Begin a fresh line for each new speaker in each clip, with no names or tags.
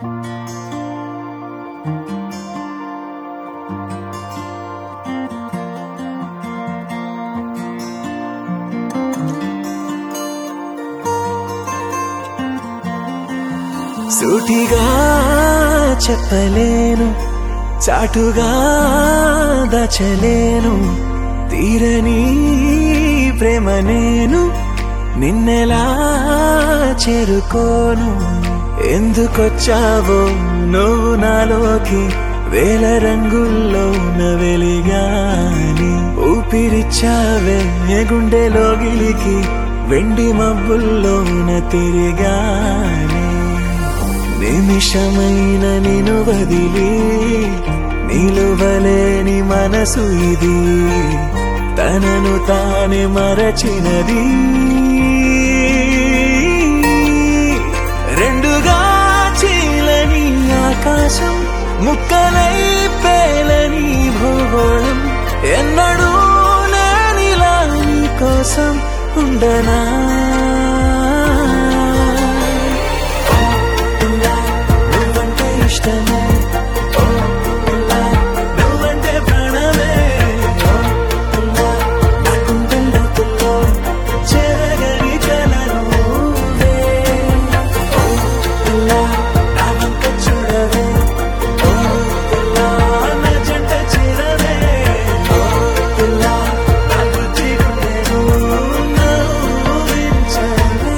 సూటిగా చెప్పలేను చాటుగా దచలేను తీరని ప్రేమ నేను నిన్నెలా చేరుకోను ఎందుకొచ్చావో నువ్వు నాలోకి వేల రంగుల్లో వెలిగాని ఊపిరిచ్చావే గుండెలో గిలికి వెండి మబ్బుల్లోన తిరిగాని నిమిషమైన నిను వదిలి నిలువలేని మనసు ఇది తనను తానే మరచినది రెండుగా చీలని ఆకాశం ముక్కలై పేలని భూగోళం ఎన్నడూ నేనిలా నీ కోసం ఉండనా పిల్లా, నువ్వంటే ఇష్టమే ఓ పిల్లా, నువ్వంటే ప్రాణమే ఓ పిల్లా, నా గుండెల్లో తుల్లో చెరగని కలను నువ్వే. ఓ పిల్లా, నా వంక చూడవే ఓ పిల్లా, నా జంట చేరవే ఓ పిల్లా, నా బుజ్జి గుండెను నవ్వించవే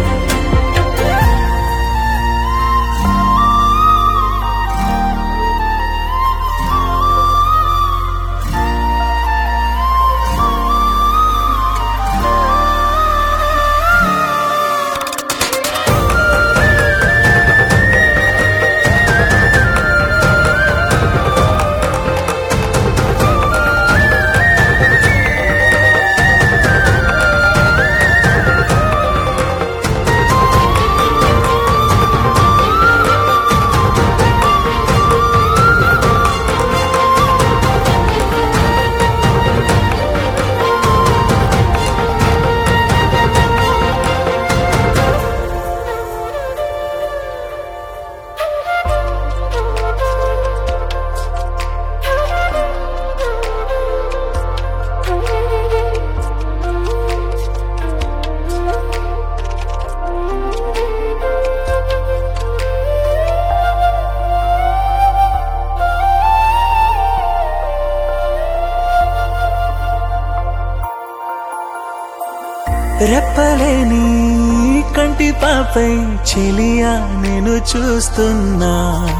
రెప్పలేని కంటి పాపై చెలియా నేను చూస్తున్నా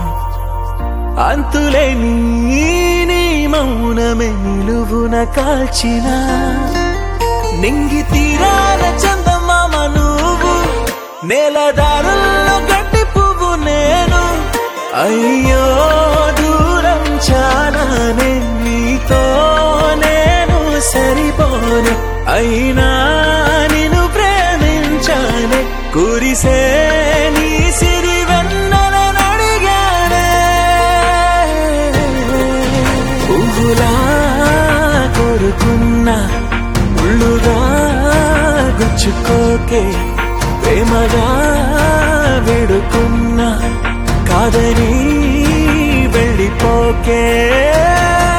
అంతులేని నీ మౌనమే నిలువున కాల్చిన నింగి తీరాల చందమామ నువ్వు నేలదారుల్లో గడ్డి పువ్వు నేను అయ్యో దూరం చాలానే నీతో నేను సరిపోను అయినా నిన్ను ప్రేమించానే కురిసే నీ సిరి వెన్నెలనడిగానే పువ్వులా కోరుకున్నా ముళ్ళుగా గుచ్చుకోకే ప్రేమగా వేడుకున్నా కాదని వెళ్ళిపోకే